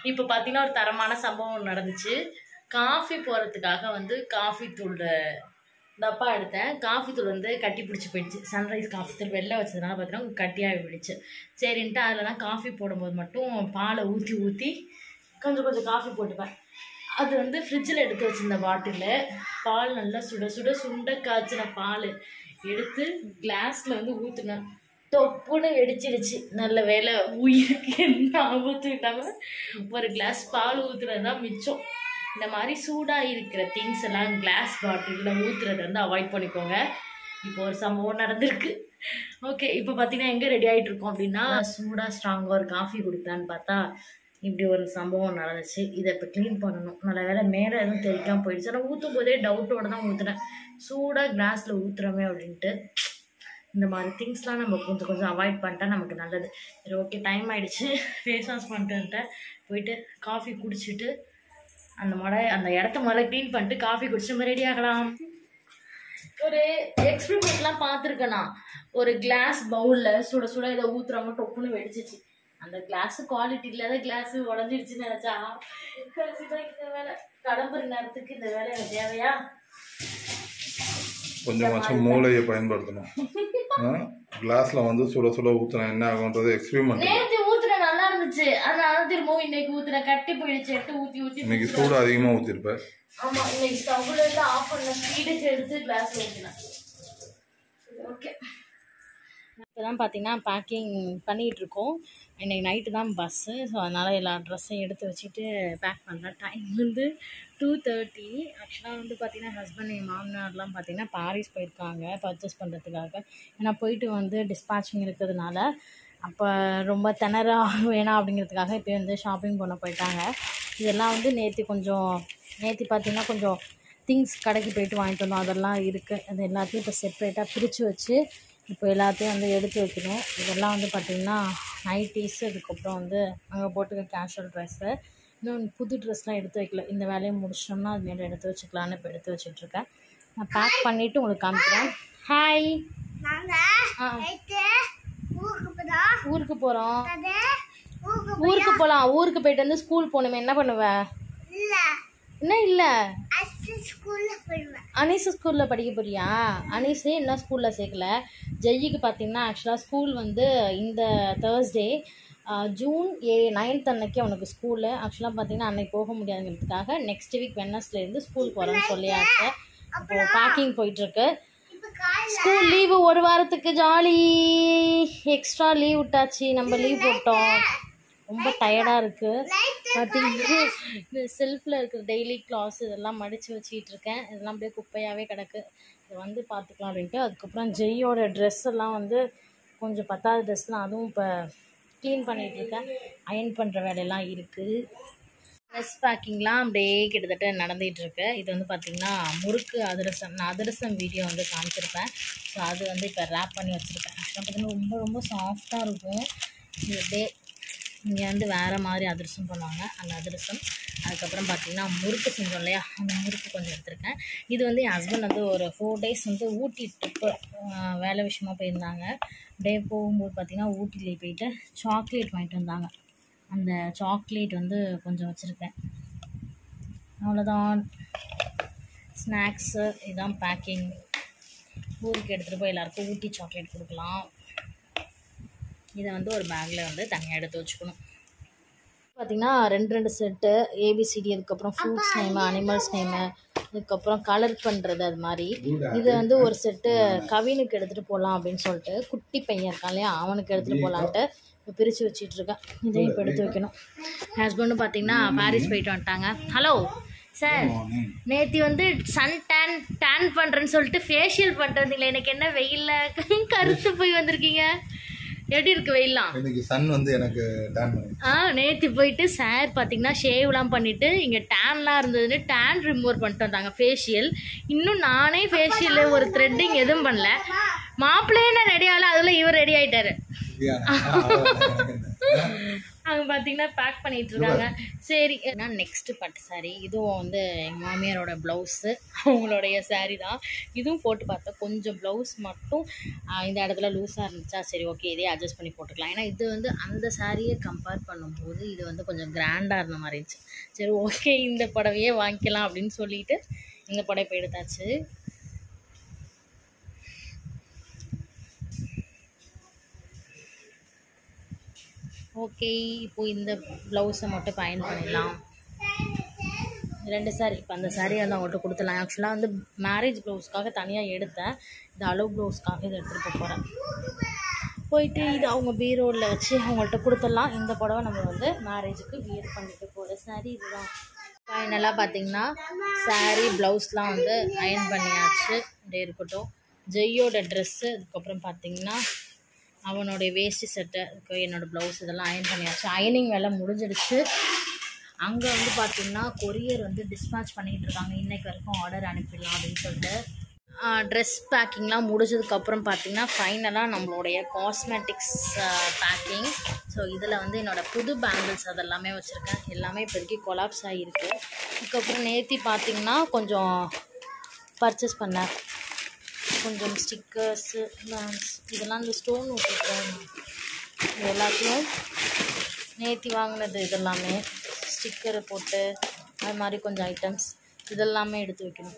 இப்போ பார்த்தீங்கன்னா ஒரு தரமான சம்பவம் நடந்துச்சு காஃபி போகிறதுக்காக வந்து காஃபி தூள் டப்பா எடுத்தேன் காஃபி தூள் வந்து கட்டி பிடிச்சி போயிடுச்சு சன்ரைஸ் காஃபி தூள் வெளில வச்சதுனால பார்த்தீங்கன்னா கட்டியாக போயிடுச்சு சரின்ட்டு அதில் தான் காஃபி போடும்போது மட்டும் பாலை ஊற்றி ஊற்றி கொஞ்சம் கொஞ்சம் காஃபி போட்டுப்பேன் அது வந்து ஃப்ரிட்ஜில் எடுத்து வச்சிருந்த பாட்டிலில் பால் நல்லா சுட சுட சுண்ட காய்ச்சின பால் எடுத்து கிளாஸில் வந்து ஊற்றுனேன் தொப்புன்னு வெடிச்சிடுச்சு நல்ல வேலை உயிருக்கு எந்த ஆபத்தும் இல்லாமல் ஒரு கிளாஸ் பால் ஊற்றுறது தான் மிச்சம் இந்த மாதிரி சூடாக இருக்கிற திங்ஸ் எல்லாம் கிளாஸ் பாட்டிலில் ஊற்றுறத வந்து அவாய்ட் பண்ணிக்கோங்க இப்போ ஒரு சம்பவம் நடந்திருக்கு ஓகே இப்போ பார்த்தீங்கன்னா எங்கே ரெடி ஆகிட்டு இருக்கோம் அப்படின்னா சூடாக ஸ்ட்ராங்காக ஒரு காஃபி குடிக்கலான்னு பார்த்தா இப்படி ஒரு சம்பவம் நடந்துச்சு இதை இப்போ க்ளீன் பண்ணணும் நல்ல வேலை மேலே எதுவும் தெரிக்காமல் போயிடுச்சு ஆனால் ஊற்றும் போதே டவுட்டோட தான் ஊற்றுனேன் சூடாக கிளாஸில் ஊற்றுறோமே அப்படின்ட்டு இந்த மாதிரி திங்ஸ்லாம் நம்ம கொஞ்சம் கொஞ்சம் அவாய்ட் பண்ணிட்டா நமக்கு நல்லது சரி ஓகே டைம் ஆயிடுச்சு ஃபேஸ் வாஷ் பண்ணிட்டு வந்துட்டேன் போயிட்டு காஃபி குடிச்சிட்டு அந்த மடை அந்த இடத்த முதல்ல க்ளீன் பண்ணிட்டு காஃபி குடிச்சு நம்ம ரெடி ஆகலாம் ஒரு எக்ஸ்பெரிமெண்ட்லாம் பார்த்துருக்கேன் நான் ஒரு கிளாஸ் பவுலில் சுட சுட இதை ஊற்றுறவங்க டொப்புன்னு வெடிச்சிச்சு அந்த கிளாஸ் குவாலிட்டி இல்லாத கிளாஸ் உடஞ்சிருச்சுன்னு நினச்சா கடைசிதான் இந்த வேலை கடம்புற நேரத்துக்கு இந்த வேலை எனக்கு தேவையா கொஞ்சமாச்சும் மூளையை பயன்படுத்தணும் கிளாஸ்ல வந்து சுட சுட ஊற்றினா என்ன ஆகுன்றது எக்ஸ்பெரிமெண்ட் நேத்து ஊத்துன நல்லா இருந்துச்சு அதனால திரும்பவும் இன்னைக்கு ஊத்துன கட்டி போயிடுச்சு எடுத்து ஊத்தி ஊத்தி இன்னைக்கு சூடு அதிகமாக ஊற்றிருப்ப ஆமா இன்னைக்கு ஸ்டவ்ல இருந்து ஆஃப் பண்ண ஸ்பீடுக்கு எடுத்து கிளாஸ்ல ஊத்தினேன் ஓகே இப்போதான் பார்த்தீங்கன்னா பேக்கிங் பண்ணிகிட்டு இருக்கோம் இன்னைக்கு நைட்டு தான் பஸ்ஸு ஸோ அதனால் எல்லா ட்ரெஸ்ஸையும் எடுத்து வச்சுட்டு பேக் பண்ணுறேன் டைம் வந்து டூ தேர்ட்டி ஆக்சுவலாக வந்து பார்த்தீங்கன்னா ஹஸ்பண்ட் என் மாமனார்லாம் பார்த்தீங்கன்னா பாரிஸ் போயிருக்காங்க பர்ச்சேஸ் பண்ணுறதுக்காக ஏன்னா போயிட்டு வந்து டிஸ்பேச்சிங் இருக்கிறதுனால அப்போ ரொம்ப திணற வேணாம் அப்படிங்கிறதுக்காக இப்போ வந்து ஷாப்பிங் பண்ண போயிட்டாங்க இதெல்லாம் வந்து நேற்று கொஞ்சம் நேற்று பார்த்தீங்கன்னா கொஞ்சம் திங்ஸ் கடைக்கு போயிட்டு வாங்கிட்டு வந்தோம் அதெல்லாம் இருக்குது அது எல்லாத்தையும் இப்போ செப்பரேட்டாக பிரித்து வச்சு இப்போ எல்லாத்தையும் வந்து எடுத்து வைக்கணும் இதெல்லாம் வந்து பார்த்திங்கன்னா நைட்டிஸ் அதுக்கப்புறம் வந்து அங்கே போட்டுக்க கேஷுவல் ட்ரெஸ்ஸு இன்னும் புது ட்ரெஸ்லாம் எடுத்து வைக்கல இந்த வேலையை முடிச்சிட்டோம்னா அது மேலே எடுத்து வச்சுக்கலான்னு இப்போ எடுத்து வச்சிட்ருக்கேன் நான் பேக் பண்ணிவிட்டு உங்களுக்கு காமிக்கிறேன் ஹாய் நாங்க ஆ நேத்து ஊருக்கு போனோம் ஊருக்கு போகிறோம் அது ஊருக்கு ஊருக்கு போகலாம் ஊருக்கு போயிட்டு வந்து ஸ்கூல் போகணுமே என்ன பண்ணுவ இல்ல என்ன இல்லை அஸ்ஸு ஸ்கூல்ல போயிடுவேன் அனீஸ் ஸ்கூலில் படிக்க போறியா அனீஸே என்ன ஸ்கூலில் சேர்க்கல ஜெய்யிக்கு பார்த்தீங்கன்னா ஆக்சுவலாக ஸ்கூல் வந்து இந்த தேர்ஸ்டே ஜூன் ஏ நைன்த் அன்னைக்கு அவனுக்கு ஸ்கூலு ஆக்சுவலாக பார்த்தீங்கன்னா அன்னைக்கு போக முடியாதுங்கிறதுக்காக நெக்ஸ்ட் வீக் வெனஸ்லேருந்து ஸ்கூல் போகிறேன்னு சொல்லியாச்சு இப்போ பேக்கிங் போயிட்டுருக்கு இப்ப காலைல ஸ்கூல் லீவு ஒரு வாரத்துக்கு ஜாலி எக்ஸ்ட்ரா லீவ் விட்டாச்சு நம்ம லீவ் போட்டோம் ரொம்ப டயர்டாக இருக்குது பார்த்தீங்கன்னா இந்த செல்ஃபில் இருக்கிற டெய்லி கிளாஸ் இதெல்லாம் மடித்து வச்சிட்டு இருக்கேன் இதெல்லாம் அப்படியே குப்பையாகவே கிடக்கு இதை வந்து பார்த்துக்கலாம் அப்படின்ட்டு அதுக்கப்புறம் ஜெய்யோட ட்ரெஸ் எல்லாம் வந்து கொஞ்சம் பத்தாவது ட்ரெஸ்லாம் அதுவும் இப்போ க்ளீன் பண்ணிகிட்டு இருக்கேன் அயன் பண்ணுற வேலையெல்லாம் இருக்குது ட்ரெஸ் பேக்கிங்லாம் அப்படியே கிட்டத்தட்ட நடந்துகிட்டு இருக்கு இது வந்து பார்த்திங்கன்னா முறுக்கு அதிரசம் நான் அதிரசம் வீடியோ வந்து காமிச்சிருப்பேன் ஸோ அது வந்து இப்போ ரேப் பண்ணி வச்சுருக்கேன் ஆக்சுவலாக பார்த்திங்கன்னா ரொம்ப ரொம்ப சாஃப்டாக இருக்கும் இது அப்படியே இங்கே வந்து வேறு மாதிரி அதிரசம் பண்ணுவாங்க அந்த அதிரசம் அதுக்கப்புறம் பார்த்திங்கன்னா முறுக்கு செஞ்சோம் இல்லையா அந்த முறுக்கு கொஞ்சம் எடுத்திருக்கேன் இது வந்து என் ஹஸ்பண்ட் வந்து ஒரு ஃபோர் டேஸ் வந்து ஊட்டி ட்ரிப்பு வேலை விஷயமா போயிருந்தாங்க அப்படியே போகும்போது பார்த்திங்கன்னா ஊட்டியில் போயிட்டு சாக்லேட் வாங்கிட்டு வந்தாங்க அந்த சாக்லேட் வந்து கொஞ்சம் வச்சுருக்கேன் அவ்வளோதான் ஸ்நாக்ஸு இதுதான் பேக்கிங் ஊருக்கு எடுத்துகிட்டு போய் எல்லாருக்கும் ஊட்டி சாக்லேட் கொடுக்கலாம் இதை வந்து ஒரு பேக்கில் வந்து தனியாக எடுத்து வச்சுக்கணும் பார்த்திங்கன்னா ரெண்டு ரெண்டு செட்டு ஏபிசிடி அதுக்கப்புறம் ஃப்ரூட்ஸ் நேமு அனிமல்ஸ் நேமு அதுக்கப்புறம் கலர் பண்ணுறது அது மாதிரி இது வந்து ஒரு செட்டு கவினுக்கு எடுத்துகிட்டு போகலாம் அப்படின்னு சொல்லிட்டு குட்டி பையன் இருக்கான் இல்லையா அவனுக்கு எடுத்துகிட்டு போகலான்ட்டு இப்போ பிரித்து வச்சிட்டு இருக்கேன் இதையும் இப்போ எடுத்து வைக்கணும் ஹஸ்பண்டும் பார்த்தீங்கன்னா பாரிஸ் போயிட்டு வந்துட்டாங்க ஹலோ சார் நேத்தி வந்து சன் டேன் டேன் பண்ணுறேன்னு சொல்லிட்டு ஃபேஷியல் பண்ணிட்டு வந்தீங்களே எனக்கு என்ன வெயிலில் கருத்து போய் வந்திருக்கீங்க எப்படி இருக்கு வெயிலாம் இன்னைக்கு சன் வந்து எனக்கு டேன் பண்ணி ஆ நேற்று போயிட்டு சார் பார்த்தீங்கன்னா ஷேவ்லாம் பண்ணிவிட்டு இங்கே டேன்லாம் இருந்ததுன்னு டேன் ரிமூவ் பண்ணிட்டு வந்தாங்க ஃபேஷியல் இன்னும் நானே ஃபேஷியல் ஒரு த்ரெட்டிங் எதுவும் பண்ணல மாப்பிள்ளையே நான் ரெடி ஆகல அதில் இவர் ரெடி ஆயிட்டாரு அவங்க பார்த்தீங்கன்னா பேக் பண்ணிட்டு இருக்காங்க சரி நான் நெக்ஸ்ட் பட்டு saree இதுவும் வந்து எங்கள் மாமியாரோட ப்ளவுஸு அவங்களுடைய saree தான் இதுவும் போட்டு பார்த்தா கொஞ்சம் ப்ளவுஸ் மட்டும் ஆஹ், இந்த இடத்துல லூஸாக இருந்துச்சா சரி ஓகே இதே அட்ஜஸ்ட் பண்ணி போட்டுக்கலாம் ஏன்னா இது வந்து அந்த சாரியை கம்பேர் பண்ணும்போது இது வந்து கொஞ்சம் கிராண்டாக இருந்த மாதிரி இருந்துச்சு சரி ஓகே இந்த புடவையே வாங்கிக்கலாம் அப்படின்னு சொல்லிட்டு இந்த புடவை இப்போ எடுத்தாச்சு ஓகே இப்போ இந்த ப்ளவுஸை மட்டும் பயன் பண்ணிடலாம் ரெண்டு சாரி இப்போ அந்த சாரியை வந்து அவங்கள்ட்ட கொடுத்துடலாம் ஆக்சுவலாக வந்து மேரேஜ் ப்ளவுஸ்க்காக தனியாக எடுத்தேன் இது அளவு ப்ளவுஸ்க்காக இதை எடுத்துகிட்டு போக போகிறேன் போயிட்டு இது அவங்க பீரோவில் வச்சு அவங்கள்ட்ட கொடுத்துடலாம் இந்த புடவை நம்ம வந்து மேரேஜுக்கு வியர் பண்ணிட்டு போகிற சாரி இதுதான் ஃபைனலாக பார்த்தீங்கன்னா சாரி ப்ளவுஸ்லாம் வந்து அயன் பண்ணியாச்சு அப்படியே இருக்கட்டும் ஜெய்யோட ட்ரெஸ்ஸு அதுக்கப்புறம் பார்த்தீங்கன்னா அவனுடைய வேஷ்டி சட்டை அதுக்கு என்னோடய ப்ளவுஸ் இதெல்லாம் அயன் பண்ணியாச்சு அயனிங் வேலை முடிஞ்சிடுச்சு அங்கே வந்து பார்த்தீங்கன்னா கொரியர் வந்து டிஸ்பேச் பண்ணிகிட்டு இருக்காங்க இன்னைக்கு வரைக்கும் ஆர்டர் அனுப்பிடலாம் அப்படின்னு சொல்லிட்டு ட்ரெஸ் பேக்கிங்லாம் முடிஞ்சதுக்கப்புறம் பார்த்தீங்கன்னா ஃபைனலாக நம்மளுடைய காஸ்மெட்டிக்ஸ் பேக்கிங் ஸோ இதில் வந்து என்னோடய புது பேங்கிள்ஸ் அதெல்லாமே வச்சுருக்கேன் எல்லாமே இப்போதைக்கு கொலாப்ஸ் ஆகிருக்கு அதுக்கப்புறம் நேற்றி பார்த்தீங்கன்னா கொஞ்சம் பர்ச்சேஸ் பண்ணேன் கொஞ்சம் ஸ்டிக்கர்ஸு இதெல்லாம் இந்த ஸ்டோன் விட்டுருக்கேன் இது எல்லாத்தையும் நேத்தி வாங்கினது இதெல்லாமே ஸ்டிக்கரை போட்டு அது மாதிரி கொஞ்சம் ஐட்டம்ஸ் இதெல்லாமே எடுத்து வைக்கணும்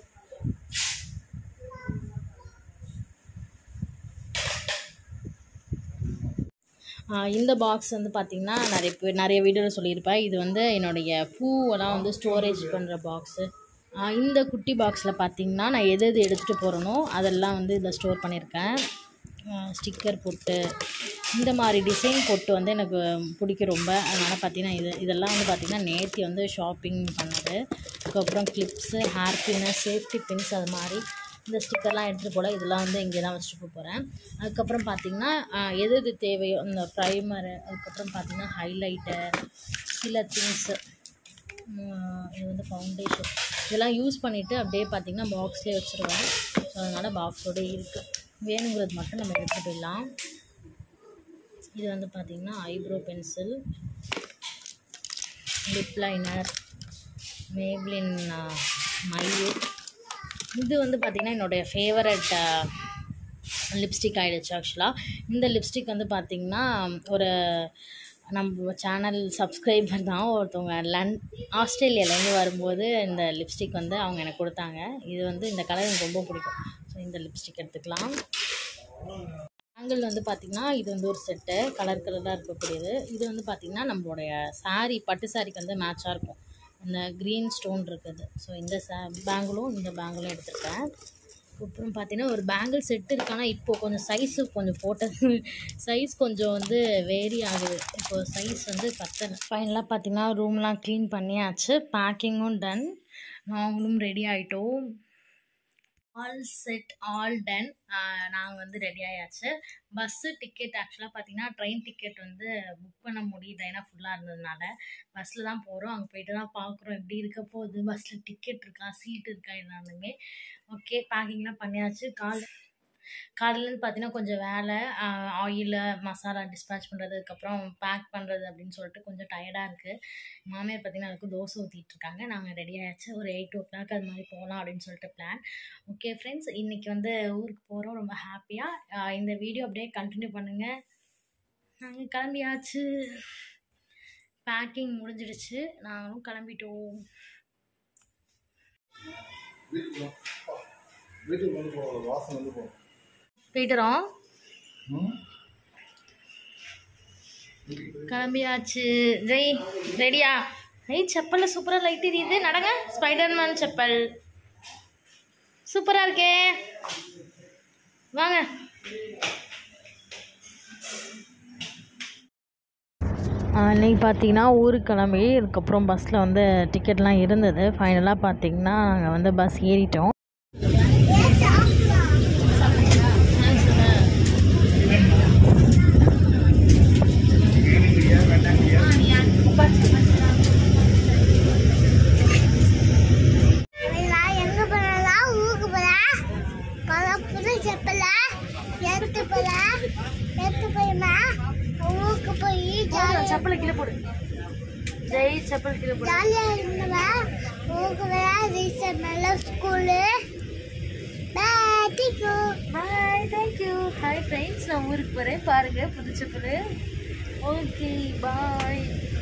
ஆஹ் இந்த பாக்ஸ் வந்து பார்த்திங்கன்னா நிறைய பேர் நிறைய வீடியோவில் சொல்லியிருப்பேன் இது வந்து என்னுடைய பூவெல்லாம் வந்து ஸ்டோரேஜ் பண்ணுற பாக்ஸு இந்த குட்டி பாக்ஸில் பார்த்தீங்கன்னா நான் எது எது எடுத்துகிட்டு போகிறேனோ அதெல்லாம் வந்து இதில் ஸ்டோர் பண்ணியிருக்கேன் ஸ்டிக்கர் போட்டு இந்த மாதிரி டிசைன் போட்டு வந்து எனக்கு பிடிக்கும் ரொம்ப அதனால் பார்த்தீங்கன்னா இது இதெல்லாம் வந்து பார்த்திங்கன்னா நேத்தி வந்து ஷாப்பிங் பண்ணது அதுக்கப்புறம் clips hair pin safety pins அது மாதிரி இந்த ஸ்டிக்கர்லாம் எடுத்துகிட்டு போல இதெல்லாம் வந்து இங்கே தான் வச்சுட்டு போக போகிறேன் அதுக்கப்புறம் பார்த்திங்கன்னா ஆஹ், எது எது தேவையோ இந்த ப்ரைமரு அதுக்கப்புறம் பார்த்திங்கன்னா ஹைலைட்டர் சில திங்ஸு இது வந்து ஃபவுண்டேஷன் இதெல்லாம் யூஸ் பண்ணிவிட்டு அப்படியே பார்த்திங்கன்னா பாக்ஸ்லேயே வச்சுருவேன் ஸோ அதனால் பாக்ஸோடய இருக்குது வேணுங்கிறது மட்டும் நம்ம எடுத்துகிட்டு போயிடலாம் இது வந்து பார்த்திங்கன்னா eyebrow pencil lip liner Maybelline மையூ இது வந்து பார்த்திங்கன்னா என்னுடைய ஃபேவரட் லிப்ஸ்டிக் ஆகிடுச்சு ஆக்சுவலாக இந்த லிப்ஸ்டிக் வந்து பார்த்திங்கன்னா ஒரு நம்ம சேனல் சப்ஸ்கிரைபர் தான் ஒருத்தவங்க லன் ஆஸ்திரேலியாலேருந்து வரும்போது இந்த லிப்ஸ்டிக் வந்து அவங்க எனக்கு கொடுத்தாங்க இது வந்து இந்த கலர் எனக்கு ரொம்ப பிடிக்கும் ஸோ இந்த லிப்ஸ்டிக் எடுத்துக்கலாம் ஆங்கிள் வந்து பார்த்திங்கன்னா இது வந்து ஒரு செட்டு கலர் கலராக இருக்கக்கூடியது இது வந்து பார்த்திங்கன்னா நம்மளுடைய saree பட்டு சாரிக்கு வந்து மேட்சாக இருக்கும் அந்த க்ரீன் ஸ்டோன் இருக்குது ஸோ இந்த சா பேங்கிளும் இந்த பேங்கிளும் எடுத்திருக்கேன் அப்புறம் பார்த்தீங்கன்னா ஒரு பேங்கிள் செட் இருக்கு ஆனால் இப்போ கொஞ்சம் சைஸு கொஞ்சம் போட்டது சைஸ் கொஞ்சம் வந்து வேரி ஆகுது இப்போ சைஸ் வந்து பத்தலை ஃபைனலாக பார்த்தீங்கன்னா ரூம்லாம் க்ளீன் பண்ணியாச்சு பேக்கிங்கும் டன் நாங்களும் ரெடி ஆகிட்டோம் ஆல் செட் ஆல் டன் நாங்கள் வந்து ரெடி ஆயாச்சு பஸ்ஸு டிக்கெட் ஆக்சுவலாக பார்த்தீங்கன்னா ட்ரெயின் டிக்கெட் வந்து புக் பண்ண முடியல ஏன்னா ஃபுல்லாக இருந்ததுனால பஸ்ஸில் தான் போகிறோம் அங்கே போயிட்டு தான் பார்க்குறோம் எப்படி இருக்க போகுது பஸ்ஸில் டிக்கெட் இருக்கா சீட் இருக்கா எல்லாமே ஓகே பேக்கிங்லாம் பண்ணியாச்சு கால் காலையிலேருந்து பார்த்தீங்கன்னா கொஞ்சம் வேலை ஆயிலில் மசாலா டிஸ்பேச் பண்ணுறது அதுக்கப்புறம் பேக் பண்ணுறது அப்படின்னு சொல்லிட்டு கொஞ்சம் டயர்டாக இருக்குது மாமியார் பார்த்தீங்கன்னா அதுக்கு தோசை ஊற்றிட்டு இருக்காங்க நாங்கள் ரெடி ஆயாச்சு ஒரு எயிட் ஓ கிளாக் அது மாதிரி போகலாம் அப்படின்னு சொல்லிட்டு பிளான் ஓகே ஃப்ரெண்ட்ஸ் இன்றைக்கி வந்து ஊருக்கு போகிறோம் ரொம்ப ஹாப்பியாக இந்த வீடியோ அப்படியே கண்டினியூ பண்ணுங்கள் நாங்கள் கிளம்பியாச்சு பேக்கிங் முடிஞ்சிடுச்சு நாங்களும் கிளம்பிட்டோம் வீட்டுக்கு வா. வீட்டுக்கு வந்து போ வாசம் வந்து போ போயிட்டுறோம் ம் கிளம்பியாச்சு ஜெய் ரெடியா ஐய் செப்பலில் சூப்பராக லைட் எரியுது நடங்க ஸ்பைடர்மேன் செப்பல் சூப்பராக இருக்கே வாங்க அன்றைக்கி பார்த்தீங்கன்னா ஊருக்கு கிளம்பி அதுக்கப்புறம் பஸ்ஸில் வந்து டிக்கெட்லாம் இருந்தது ஃபைனலாக பார்த்தீங்கன்னா நாங்கள் வந்து பஸ் ஏறிட்டோம் நான் எங்க போறலாம் ஊருக்கு போறேன் பழப்புற செப்பல எடுத்து போறேன் எடுத்து போயுமா ஊருக்கு போய் செப்பலை கீழே போடு செப்பல் கீழே போடு ஜாலியா இருந்தவா ஊகுவா ரீசன் மேல ஸ்கூலு பேட்டிக்கோ பாய் தேங்க்யூ ஹாய் ஃப்ரெண்ட்ஸ் நான் ஊருக்கு போகிறேன் பாருங்கள் புது செப்பல் ஓகே பாய்